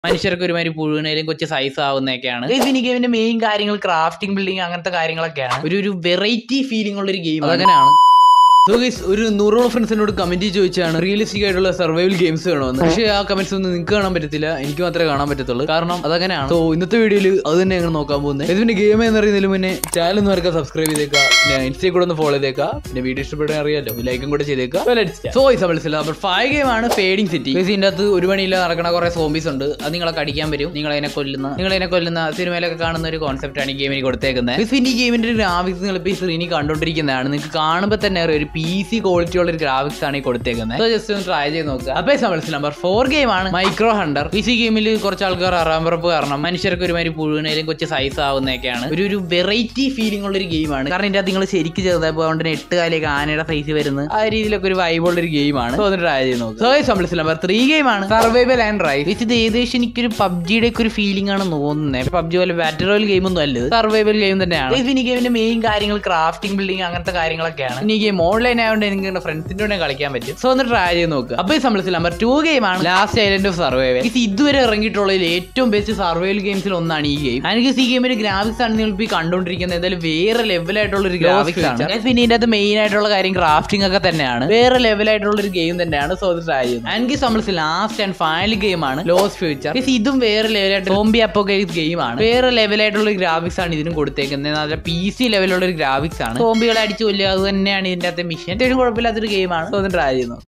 മനുഷ്യർക്ക് ഒരുമാതിരി പുഴുവിനേലും കൊച്ചു സൈസ് ആവുന്നതൊക്കെയാണ് മിനി ഗെയിമിന്റെ മെയിൻ കാര്യങ്ങൾ ക്രാഫ്റ്റിംഗ് ബിൽഡിംഗ് അങ്ങനത്തെ കാര്യങ്ങളൊക്കെയാണ് ഒരു ഒരു വെറൈറ്റി ഫീലിംഗ് ഉള്ള ഒരു ഗെയിം അതങ്ങനെയാണ് സോ ഗൈസ് ഒരു നൂറോളം ഫ്രണ്ട്സിനോട് കമന്റ് ചോദിച്ചാണ് റിയലിസ്റ്റിക് ആയിട്ടുള്ള സർവൈവൽ ഗെയിംസ് വേണമെന്ന് പക്ഷേ ആ കമന്റ്സ് ഒന്നും നിങ്ങൾക്ക് കാണാൻ പറ്റത്തില്ല എനിക്ക് മാത്രമേ കാണാൻ പറ്റത്തുള്ളൂ കാരണം അതങ്ങനെയാണ് സോ ഇന്നത്തെ വീഡിയോയിൽ അത് തന്നെ ഞങ്ങൾ നോക്കാൻ പോകുന്നത് ഇതിന്റെ ഗെയിം എന്ന് അറിയുന്നതിന് മുന്നേ ചാനൽ ഒന്ന് വരക്കാൻ സബ്സ്ക്രൈബ് ചെയ്തേക്കാം പിന്നെ ഇൻസ്റ്റയിൽ കൂടെ ഒന്ന് ഫോളോ ചെയ്തേക്കാം പിന്നെ വീഡിയോ ഇഷ്ടപ്പെടാൻ അറിയാലോ ലൈക്കും കൂടെ ചെയ്തേക്കാം സോ ഈ മനസ്സിലാവും നമ്പർ ഫൈവ് ഗെയിം ആണ് ഫേഡിംഗ് സിറ്റി ഇതിന്റെ അകത്ത് ഒരു മണിയില്ല നടക്കുന്ന കുറെ സോംബീസ് ഉണ്ട് അത് നിങ്ങളെ കടിക്കാൻ വരും നിങ്ങൾ അതിനെ കൊല്ലുന്ന നിങ്ങൾ അതിനെ കൊല്ലുന്ന സിനിമയിലൊക്കെ കാണുന്ന ഒരു കോൺസെപ്റ്റ് ആണ് ഈ ഗെയിമിന് കൊടുത്തേക്കുന്നത് പിന്നെ ഈ ഗെയിമിന്റെ ഗ്രാഫിക്സ് നിങ്ങൾ ഇപ്പോൾ ഈ സ്ക്രീനിൽ കണ്ടുകൊണ്ടിരിക്കുന്നതാണ് നിങ്ങൾക്ക് കാണുമ്പോൾ തന്നെ അറിയാം ഒരു പി സി ക്വാളിറ്റി ഉള്ള ഒരു ഗ്രാഫിക്സ് ആണ് ഈ കൊടുത്തേക്കുന്നത് സോ ജസ്റ്റ് ഒന്ന് ട്രൈ ചെയ്ത് നോക്കുക അപ്പോൾ മനസ്സിൽ നമ്പർ ഫോർ ഗെയിം ആണ് മൈക്രോ ഹണ്ടർ പി സി ഗെയിമിൽ കുറച്ച് ആൾക്കാർ അറാമ്പറപ്പ് കാരണം മനുഷ്യർക്ക് ഒരുമാതിരി പുഴുവിനേലും കൊച്ചു സൈസ് ആവുന്നതൊക്കെയാണ് ഒരു ഒരു വെറൈറ്റി ഫീലിംഗ് ഉള്ള ഒരു ഗെയിമാണ് കാരണം ഇതിന്റെ അകത്ത് നിങ്ങൾ ശരിക്കും ചെറുതായപ്പോൾ അതുകൊണ്ട് തന്നെ എട്ട് കാലേക്ക് ആനയുടെ സൈസ് വരുന്നത് ആ രീതിയിലൊക്കെ ഒരു വൈബ് ഉള്ള ഒരു ഗെയിമാണ് സോ ഒന്ന് ട്രൈ ചെയ്ത് നോക്കുക സോ സംബന്ധിച്ച് നമ്പർ ത്രീ ഗെയിം ആണ് സർവൈവൽ ആൻഡ് റൈസ് ഇത് ഏകദേശം എനിക്കൊരു പബ്ജിയുടെ ഒക്കെ ഒരു ഫീലിംഗ് ആണ് തോന്നുന്നത് പബ്ജി പോലെ ബാറ്റർ റോയൽ ഗെയിം ഒന്നും അല്ല സർവൈവൽ ഗെയിം തന്നെയാണ് ഈ ഗെയിമിന്റെ മെയിൻ കാര്യങ്ങൾ ക്രാഫ്റ്റിംഗ് ബിൽഡിംഗ് അങ്ങനത്തെ കാര്യങ്ങളൊക്കെയാണ് ഇനി ഗെയിം ഓൺലൈൻ ആയതുകൊണ്ട് എനിക്ക് ഫ്രണ്ട്സിന്റെ കൂടെ കളിക്കാൻ പറ്റും സോ ഒന്ന് ട്രൈ ചെയ്ത് നോക്കുക അപ്പോൾ ഈ സംബന്ധിച്ച് നമ്പർ ടു ഗെയിം ആണ് ലാസ്റ്റ് ഐലൻഡ് ഓഫ് സർവൈവൽ ഇത് ഇതുവരെ ഇറങ്ങിയിട്ടുള്ളതിൽ ഏറ്റവും ബെസ്റ്റ് സർവൈവൽ ഗെയിംസിൽ ഒന്നാണ് ഈ ഗെയിം എനിക്ക് ഈ ഗെയിമിന്റെ ഗ്രാഫിക്സ് ആണ് നിങ്ങൾ ഇപ്പോൾ കണ്ടുകൊണ്ടിരിക്കുന്നത് എന്തായാലും വേറെ ലെവലായിട്ടുള്ള ഒരു ഗ്രാഫിക്സ് ആണ് Guys, പിന്നെ ഇതിന്റെ അകത്ത് മെയിൻ ആയിട്ടുള്ള കാര്യം ക്രാഫ്റ്റിംഗ് ഒക്കെ തന്നെയാണ് വേറെ ലെവലായിട്ടുള്ള ഒരു ഗെയിം തന്നെയാണ് സോ അത് ട്രൈ ചെയ്യുന്നത് എനിക്ക് സംബന്ധിച്ച് ലാസ്റ്റ് ആൻഡ് ഫൈനൽ ഗെയിം ആണ് ലോസ് ഫ്യൂച്ചർ ഇതും വേറെ ലെവലായിട്ട് സോംബി അപ്പോക്കൈസ് ഗെയിം ആണ് വേറെ ലെവലായിട്ടുള്ള ഒരു ഗ്രാഫിക്സ് ആണ് ഇതിനും കൊടുത്തേക്കുന്നത് നല്ല പി സി ലെവലുള്ള ഒരു ഗ്രാഫിക്സ് ആണ് സോംബികളെ അടിച്ചു കൊല്ലുക അത് തന്നെയാണ് ഇതിന്റെ അകത്തെ മിഷൻ അത്യാവശ്യം കുഴപ്പമില്ലാത്തൊരു ഗെയിമാണ് സോ ഒന്ന് ട്രൈ ചെയ്യുന്നു